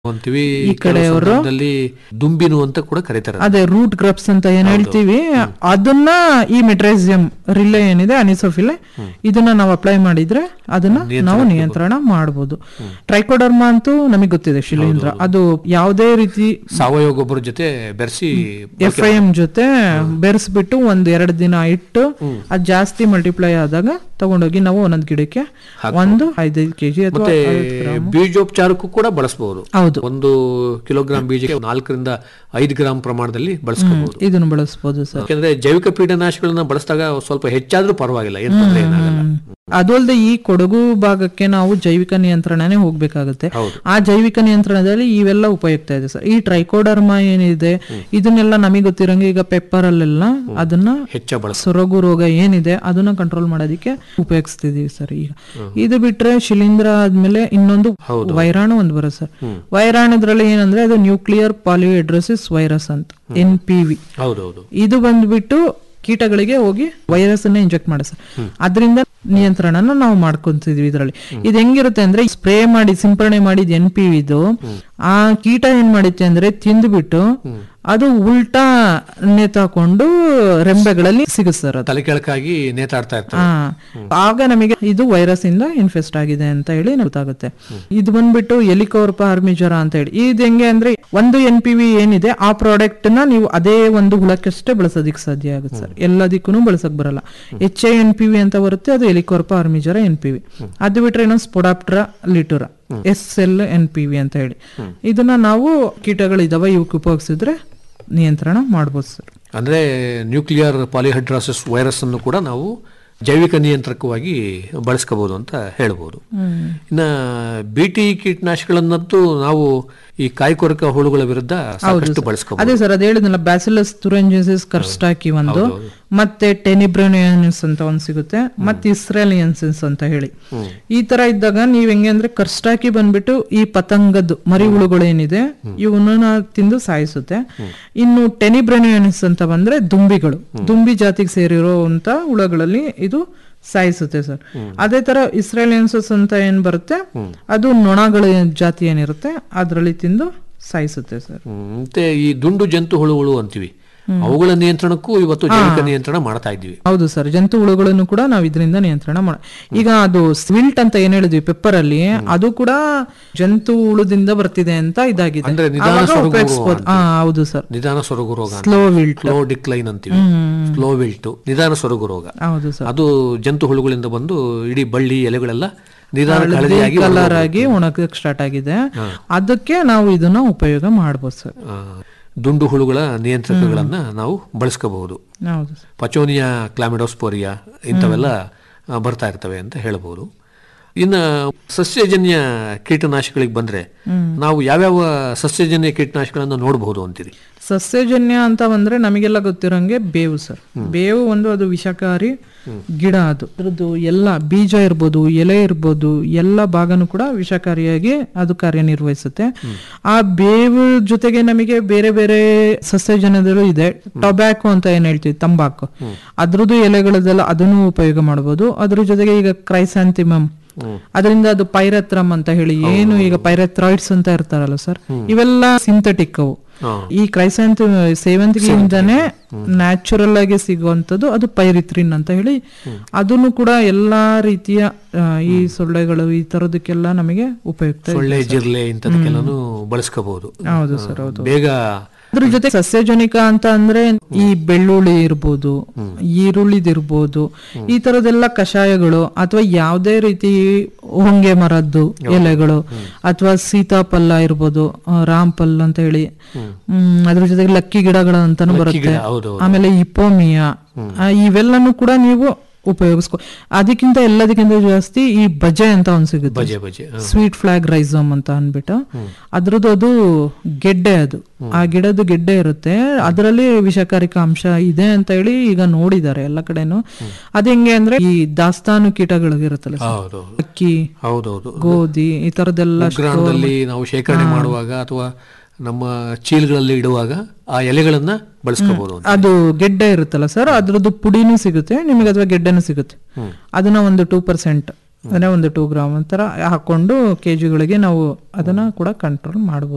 ಅಂತೀವಿ ಈ ಕಡೆಯವರು- ಕೆಲವು ಸಂದರ್ಭದಲ್ಲಿ ದುಂಬಿನು ಅಂತ ಕೂಡ ಕರೀತಾರೆ ಅದೇ ರೂಟ್ ಗ್ರಪ್ಸ್ ಅಂತ ಏನ್ ಹೇಳ್ತೀವಿ ಅದನ್ನ ಈ ಮೆಟ್ರೈಸಿಯಂ ರಿಲೆ ಏನಿದೆ ಅನಿಸೋಫಿಲೆ ಇದನ್ನ ನಾವು ಅಪ್ಲೈ ಮಾಡಿದ್ರೆ ಅದನ್ನ ನಾವು ನಿಯಂತ್ರಣ ಮಾಡಬಹುದು ಟ್ರೈಕೋಡರ್ಮಾ ಅಂತೂ ನಮಗೆ ಗೊತ್ತಿದೆ ಶಿಲೀಂಧ್ರ ಅದು ಯಾವುದೇ ರೀತಿ ಸಾವಯವ ಗೊಬ್ಬರ ಜೊತೆ ಬೆರೆಸಿ ಎಫ್ ಐ ಎಂ ಜೊತೆ ಬೆರೆಸ್ಬಿಟ್ಟು ಒಂದ್ ಎರಡು ದಿನ ಇಟ್ಟು ಅದ್ ಜಾಸ್ತಿ ಮಲ್ಟಿಪ್ಲೈ ಆದಾಗ ತಗೊಂಡೋಗಿ ನಾವು ಒಂದೊಂದ್ ಗಿಡಕ್ಕೆ ಒಂದು ಐದೈದು ಕೆಜಿ ಅಥವಾ ಮತ್ತೆ ಐವತ್ತು ಗ್ರಾಮ್ ಬೀಜೋಪಚಾರಕ್ಕೂ ಕೂಡ ಬಳಸಬಹುದು ಹೌದು ಒಂದು ಕಿಲೋಗ್ರಾಂ ಬೀಜಕ್ಕೆ ನಾಲ್ಕರಿಂದ ಐದು ಗ್ರಾಂ ಪ್ರಮಾಣದಲ್ಲಿ ಬಳಸ್ಕೋಬಹುದು ಇದನ್ನು ಬಳಸ್ಬೋದು ಸರ್ ಯಾಕಂದ್ರೆ ಜೈವಿಕ ಕೀಟನಾಶಕಗಳನ್ನ ಬಳಸಿದಾಗ ಸ್ವಲ್ಪ ಹೆಚ್ಚಾದ್ರೂ ಪರವಾಗಿಲ್ಲ ಏನ್ ತೊಂದ್ರೆ ಏನಾಗಲ್ಲ ಅದು ಅಲ್ಲದೆ ಈ ಕೊಡಗು ಭಾಗಕ್ಕೆ ನಾವು ಜೈವಿಕ ನಿಯಂತ್ರಣನೇ ಹೋಗ್ಬೇಕಾಗುತ್ತೆ ಹೌದು. ಆ ಜೈವಿಕ ನಿಯಂತ್ರಣದಲ್ಲಿ ಇವೆಲ್ಲ ಉಪಯುಕ್ತ ಇದೆ ಸರ್ ಈ ಟ್ರೈಕೋಡರ್ಮಾ ಏನಿದೆ ಇದನ್ನೆಲ್ಲ ನಮಗೆ ಗೊತ್ತಿರಂಗೆ ಈಗ ಪೆಪ್ಪರ್ ಅಲ್ಲೆಲ್ಲ ಅದನ್ನ ಹೆಚ್ಚ ಬಳಸ ಸೊರಗು ರೋಗ ಏನಿದೆ ಅದನ್ನ ಕಂಟ್ರೋಲ್ ಮಾಡೋದಕ್ಕೆ ಉಪಯೋಗಿಸ್ತಿದೀವಿ ಸರ್ ಈಗ ಇದು ಬಿಟ್ರೆ ಶಿಲೀಂಧ್ರ ಆದ್ಮೇಲೆ ಇನ್ನೊಂದು ವೈರಾಣು ಒಂದು ಬರುತ್ತೆ ಸರ್ ವೈರಾಣುದ್ರಲ್ಲಿ ಏನಂದ್ರೆ ಅದು ನ್ಯೂಕ್ಲಿಯರ್ ಪಾಲಿಯೋಡ್ರೋಸಿಸ್ ವೈರಸ್ ಅಂತ ಎನ್ ಪಿ ವಿ ಹೌದೌದು ಇದು ಬಂದ್ಬಿಟ್ಟು ಕೀಟಗಳಿಗೆ ಹೋಗಿ ವೈರಸ್ ಅನ್ನ ಇಂಜೆಕ್ಟ್ ಮಾಡ ಸರ್ ಅದರಿಂದ ನಿಯಂತ್ರಣನ ನಾವು ಮಾಡ್ಕೊಂತಿದ್ವಿ ಇದರಲ್ಲಿ ಇದು ಹೆಂಗಿರುತ್ತೆ ಅಂದ್ರೆ ಸ್ಪ್ರೇ ಮಾಡಿ ಸಿಂಪರಣೆ ಮಾಡಿದ ಎನ್ ಪಿ ಇದು ಆ ಕೀಟ ಏನ್ ಮಾಡಿತ್ತೆ ಅಂದ್ರೆ ತಿಂದ್ಬಿಟ್ಟು ಅದು ಉಲ್ಟಾ ನೇತಾಕೊಂಡು ರೆಂಬೆಗಳಲ್ಲಿ ಸಿಗುತ್ತೆ ಅದು ತಲೆ ಕೆಳಕಾಗಿ ನೇತಾಡ್ತಾ ಇರ್ತಾರೆ ಆ, ಆಗ ನಮಗೆ ಇದು ವೈರಸ್ ಇಂದ ಇನ್ಫೆಸ್ಟ್ ಆಗಿದೆ ಅಂತ ಹೇಳಿ ಗೊತ್ತಾಗುತ್ತೆ ಇದು ಬಂದ್ಬಿಟ್ಟು ಎಲಿಕೋರ್ಪ ಆರ್ಮಿಜರ ಅಂತ ಹೇಳಿ ಇದು ಹೆಂಗೆ ಅಂದ್ರೆ ಒಂದು ಎನ್ ಪಿ ವಿ ಏನಿದೆ ಆ ಪ್ರಾಡಕ್ಟ್ ನ ನೀವು ಅದೇ ಒಂದು ಹುಳಕ್ಕಷ್ಟೇ ಬಳಸೋದಿಕ್ ಸಾಧ್ಯ ಆಗುತ್ತೆ ಸರ್ ಎಲ್ಲದಕ್ಕೂ ಬಳಸಕ್ ಬರಲ್ಲ H A N P V ಅಂತ ಬರುತ್ತೆ ಅದು Helicoverpa armigera N P V ಅದು ಬಿಟ್ರೆ ಇನ್ನೊಂದು Spodoptera litura S L N P V ಅಂತ ಹೇಳಿ ಇದನ್ನ ನಾವು ಕೀಟಗಳಿದಾವೆ ಇವಕ್ಕೆ ಉಪಯೋಗಿಸಿದ್ರೆ ನಿಯಂತ್ರಣ ಮಾಡ್ಬೋದು ಸರ್ ಅಂದ್ರೆ ನ್ಯೂಕ್ಲಿಯರ್ ಪಾಲಿಹೈಡ್ರಾಸಿಸ್ ವೈರಸ್ ಅನ್ನು ಕೂಡ ನಾವು ಜೈವಿಕ ನಿಯಂತ್ರಕವಾಗಿ ಬಳಸ್ಕೋಬಹುದು ಅಂತ ಹೇಳ್ಬೋದು ಇನ್ನ ಬಿಟಿ ಕೀಟನಾಶಕಗಳನ್ನಂತೂ ನಾವು ಈ ಕಾಯಿಕೊರಕ ಹುಳುಗಳ ವಿರುದ್ಧ ಸಾಕಷ್ಟು ಬಳಸ್ಕೋಬಹುದು ಅದೇ ಸರ್ ಅದ್ ಹೇಳಿದ್ನಲ್ಲ ಬ್ಯಾಸಿಲಸ್ ತುರೆಂಜೆಸಿಸ್ ಕರ್ಸ್ಟಾಕಿ ಒಂದು ಮತ್ತೆ ಟೆನಿಬ್ರೋನಿಯನ್ಸ್ ಅಂತ ಒಂದು ಸಿಗುತ್ತೆ ಮತ್ತೆ ಇಸ್ರೇಲಿಯನ್ಸಿಸ್ ಅಂತ ಹೇಳಿ ಈ ತರ ಇದ್ದಾಗ ನೀವ್ ಹೆಂಗೆ ಅಂದ್ರೆ ಕರ್ಸ್ಟಾಕಿ ಬಂದ್ಬಿಟ್ಟು ಈ ಪತಂಗದ್ದು ಮರಿ ಹುಳುಗಳು ಏನಿದೆ ಇವನ್ನ ತಿಂದು ಸಾಯಿಸುತ್ತೆ ಇನ್ನು ಟೆನಿಬ್ರೋನಿಯನ್ಸ್ ಅಂತ ಬಂದ್ರೆ ದುಂಬಿಗಳು ದುಂಬಿ ಜಾತಿಗೆ ಸೇರಿರೋ ಅಂತ ಹುಳಗಳಲ್ಲಿ ಇದು ಸಾಯಿಸುತ್ತೆ ಸರ್ ಅದೇ ತರ ಇಸ್ರೇಲಿಯನ್ಸಸ್ ಅಂತ ಏನ್ ಬರುತ್ತೆ ಅದು ನೊಣಗಳ ಜಾತಿ ಏನಿರುತ್ತೆ ಅದ್ರಲ್ಲಿ ತಿಂದು ಸಾಯಿಸುತ್ತೆ ಸರ್ ಹ್ಮ್. ಮತ್ತೆ ಈ ದುಂಡು ಜಂತು ಹುಳುಗಳು ಅಂತೀವಿ ಅವುಗಳ ನಿಯಂತ್ರಣಕ್ಕೂ ಇವತ್ತು ಜೈವಿಕ ನಿಯಂತ್ರಣ ಮಾಡ್ತಾ ಇದ್ವಿ ಹೌದು ಸರ್ ಜಂತು ಹುಳುಗಳನ್ನು ಕೂಡ ನಾವು ಇದರಿಂದ ನಿಯಂತ್ರಣ ಮಾಡ ಈಗ ಅದು ಸ್ವಿಲ್ಟ್ ಅಂತ ಏನ್ ಹೇಳಿದ್ವಿ ಪೆಪ್ಪರ್ ಅಲ್ಲಿ ಅದು ಕೂಡ ಜಂತು ಹುಳುದಿಂದ ಬರ್ತಿದೆ ಅಂತ ಇದಾಗಿದೆ ಅಂದ್ರೆ ನಿಧಾನ ಆವಾಗ ಸೊರಗು ಉಪಯೋಗಿಸ್ಬೋದು ಹಾ ಹೌದು ಸರ್ ನಿಧಾನ ಸೊರಗು ರೋಗ ಸ್ಲೋ ವಿಲ್ಟ್ ಸ್ಲೋ ಡಿಕ್ಲೈನ್ ಅಂತೀವಿ ಸ್ಲೋ ವಿಲ್ಟು ನಿಧಾನ ಸೊರಗು ರೋಗ ಹೌದು ಸರ್ ಅದು ಜಂತು ಹುಳುಗಳಿಂದ ಬಂದು ಇಡೀ ಬಳ್ಳಿ ಎಲೆಗಳೆಲ್ಲ ನಿಧಾನ ಹಳದಿಯಾಗಿ ಕಲರ್ ಆಗಿ ಒಣಗಕ್ಕೆ ಸ್ಟಾರ್ಟ್ ಆಗಿದೆ ಅದಕ್ಕೆ ನಾವು ಇದನ್ನ ಉಪಯೋಗ ಮಾಡ್ಬೋದು ಸರ್ ಆ, ದುಂಡು ಹುಳುಗಳ ನಿಯಂತ್ರಕಗಳನ್ನ ನಾವು ಬಳಸ್ಕೋಬಹುದು ಹೌದು ಸರ್ ಪಚೋನಿಯಾ ಕ್ಲಾಮಿಡೋಸ್ಪೋರಿಯಾ ಇಂಥವೆಲ್ಲ ಆ, ಬರ್ತಾ ಇರ್ತವೆ ಅಂತ ಹೇಳ್ಬೋದು ಇನ್ನು ಸಸ್ಯಜನ್ಯ ಕೀಟನಾಶಕಗಳಿಗೆ ಬಂದ್ರೆ ನಾವು ಯಾವ್ಯಾವ ಸಸ್ಯಜನ್ಯ ಕೀಟನಾಶಕಗಳನ್ನ ನೋಡಬಹುದು ಅಂತೀರಿ ಸಸ್ಯಜನ್ಯ ಅಂತ ಬಂದ್ರೆ ನಮಗೆಲ್ಲ ಗೊತ್ತಿರಂಗೆ ಬೇವು ಸರ್ ಬೇವು ಒಂದು ಅದು ವಿಷಕಾರಿ ಗಿಡ ಅದು ಅದ್ರದ್ದು ಎಲ್ಲ ಬೀಜ ಇರ್ಬೋದು ಎಲೆ ಇರ್ಬೋದು ಎಲ್ಲ ಭಾಗನೂ ಕೂಡ ವಿಷಕಾರಿಯಾಗಿ ಅದು ಕಾರ್ಯನಿರ್ವಹಿಸುತ್ತೆ ಆ ಬೇವು ಜೊತೆಗೆ ನಮಗೆ ಬೇರೆ ಬೇರೆ ಸಸ್ಯಜನ್ಯದಲ್ಲೂ ಇದೆ ಟೊಬ್ಯಾಕೊ ಅಂತ ಏನ್ ಹೇಳ್ತೀವಿ ತಂಬಾಕು ಅದ್ರದ್ದು ಎಲೆಗಳದೆಲ್ಲ ಅದನ್ನು ಉಪಯೋಗ ಮಾಡಬಹುದು ಅದ್ರ ಜೊತೆಗೆ ಈಗ ಕ್ರೈಸಾಂತಿಮಮ್ ಅದರಿಂದ ಅದು ಪೈರತ್ರಮ್ ಅಂತ ಹೇಳಿ ಏನು ಈಗ ಪೈರಥ್ರಾಯ್ಡ್ಸ್ ಅಂತ ಇರ್ತಾರಲ್ಲ ಸರ್ ಇವೆಲ್ಲ ಸಿಂಥೆಟಿಕ್ ಅವು ಹಾ. ಈ ಕ್ರೈಸಾಂತ ಸೇವಂತಿಗೆಯಿಂದಾನೇ ನ್ಯಾಚುರಲ್ ಆಗಿ ಸಿಗುವಂತದ್ದು ಅದು ಪೈರಿತ್ರಿನ್ ಅಂತ ಹೇಳಿ ಅದನ್ನು ಕೂಡ ಎಲ್ಲಾ ರೀತಿಯ ಆ, ಈ ಸೊಳ್ಳೆಗಳು ಈ ತರದಕ್ಕೆಲ್ಲ ನಮಗೆ ಉಪಯುಕ್ತ ಇದೆ. ಸೊಳ್ಳೆ ಜಿರ್ಲೆ ಇಂಥದಕ್ಕೆಲ್ಲಾನು ಬಳಸ್ಕೋಬಹುದು ಹೌದು ಸರ್ ಹೌದು ಬೇಗ ಅದ್ರ ಜೊತೆ ಸಸ್ಯಜನಿಕ ಅಂತ ಅಂದ್ರೆ ಈ ಬೆಳ್ಳುಳ್ಳಿ ಇರ್ಬೋದು ಈರುಳ್ಳಿದಿರ್ಬೋದು ಈ ತರದೆಲ್ಲ ಕಷಾಯಗಳು ಅಥವಾ ಯಾವುದೇ ರೀತಿ ಹೊಂಗೆ ಮರದ್ದು ಎಲೆಗಳು ಅಥವಾ ಸೀತಾಫಲ ಇರ್ಬೋದು ಆ, ರಾಮ್ಫಲ್ ಅಂತ ಹೇಳಿ ಹ್ಮ್ ಅದ್ರ ಜೊತೆಗೆ ಲಕ್ಕಿ ಗಿಡಗಳು ಅಂತಾನು ಬರುತ್ತೆ ಗಿಡ, ಹೌದು, ಆಮೇಲೆ ಇಪೋಮಿಯಾ ಆ, ಇವೆಲ್ಲನೂ ಕೂಡ ನೀವು ಉಪಯೋಗಿಸ್ಕೊ ಅದಕ್ಕಿಂತ ಎಲ್ಲದಕ್ಕಿಂತ ಜಾಸ್ತಿ ಈ ಬಜೆ ಅಂತ ಒಂದ್ ಸಿಗುತ್ತೆ ಬಜೆ ಬಜೆ ಹ. ಸ್ವೀಟ್ ಫ್ಲಾಗ್ ರೈಸಮ್ ಅಂತ ಅನ್ಬಿಟ್ಟು ಅದ್ರದ್ದು ಅದು ಗೆಡ್ಡೆ ಅದು ಆ ಗಿಡದ ಗೆಡ್ಡೆ ಇರುತ್ತೆ ಅದರಲ್ಲಿ ವಿಷಕಾರಿಕ ಅಂಶ ಇದೆ ಅಂತ ಹೇಳಿ ಈಗ ನೋಡಿದ್ದಾರೆ ಎಲ್ಲ ಕಡೆನು ಅದ್ ಹೆಂಗೆ ಅಂದ್ರೆ ಈ ದಾಸ್ತಾನು ಕೀಟಗಳಿರುತ್ತಲ್ಲ ಸರ್, ಹೌದು ಅಕ್ಕಿ ಹೌದೌದು ಗೋಧಿ ಈ ತರದೆಲ್ಲ ಉಗ್ರಾಣದಲ್ಲಿ ನಾವು ಶೇಖರಣೆ ಮಾಡುವಾಗ ಅಥವಾ ನಮ್ಮ ಚೀಲಗಳಲ್ಲಿ ಇಡುವಾಗ ಆ ಎಲೆಗಳನ್ನ ಬಳಸ್ಕೋಬಹುದು ಅದು ಗೆಡ್ಡೆ ಇರುತ್ತಲ್ಲ ಸರ್ ಅದ್ರದ್ದು ಪುಡಿನೂ ಸಿಗುತ್ತೆ ನಿಮಗೆ ಅಥವಾ ಗೆಡ್ಡೆನೂ ಸಿಗುತ್ತೆ ಅದನ್ನ ಒಂದು ಟೂ ಪರ್ಸೆಂಟ್ ಅಂದ್ರೆ ಒಂದು ಟೂ ಗ್ರಾಮ್ ಅಂತರ ಹಾಕೊಂಡು ಕೆಜಿಗಳಿಗೆ ನಾವು ಅದನ್ನ ಕೂಡ ಕಂಟ್ರೋಲ್ ಮಾಡಬಹುದು